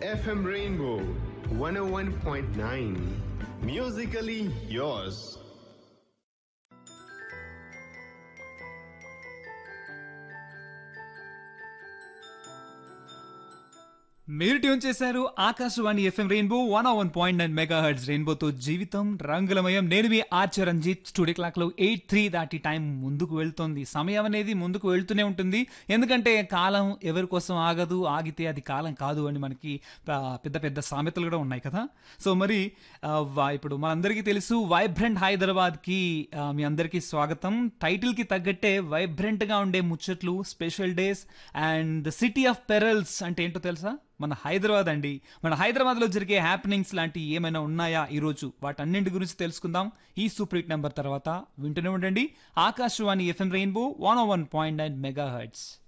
FM Rainbow 101.9. Musically yours. మీరు tune చేశారు Akashvani FM rainbow one one point nine mega hertz రెయిన్బోతో జీవితం రంగులమయం నేను మీ ఆర్చ రంజిత్ స్టూడియో క్లాక్ లో ఎయిట్ త్రీ దాటి టైం ముందుకు వెళ్తుంది సమయం అనేది ముందుకు వెళ్తూనే ఉంటుంది ఎందుకంటే కాలం ఎవరి కోసం ఆగదు ఆగితే అది కాలం కాదు అని మనకి ఆ, పెద్ద పెద్ద సామెతలు కూడా ఉన్నాయి కదా సో మరి ఆ, వా- ఇప్పుడు మనందరికీ తెలుసు వైబ్రెంట్ హైదరాబాద్ కి ఆ, మీ అందరికీ స్వాగతం టైటిల్ కి తగ్గట్టే వైబ్రెంట్ గా ఉండే ముచ్చట్లు special days and the city of pearls అంటే ఏంటో తెలుసా మన హైదరాబాద్ అండి మన హైదరాబాద్ లో జరిగే హ్యాపెనింగ్స్ లాంటి ఏమైనా ఉన్నాయా ఈ రోజు వాటన్నింటి గురించి తెలుసుకుందాం ఈ సూపర్ హిట్ నెంబర్ తర్వాత వింటూనే ఉండండి Akashvani FM rainbow one one point nine mega hurts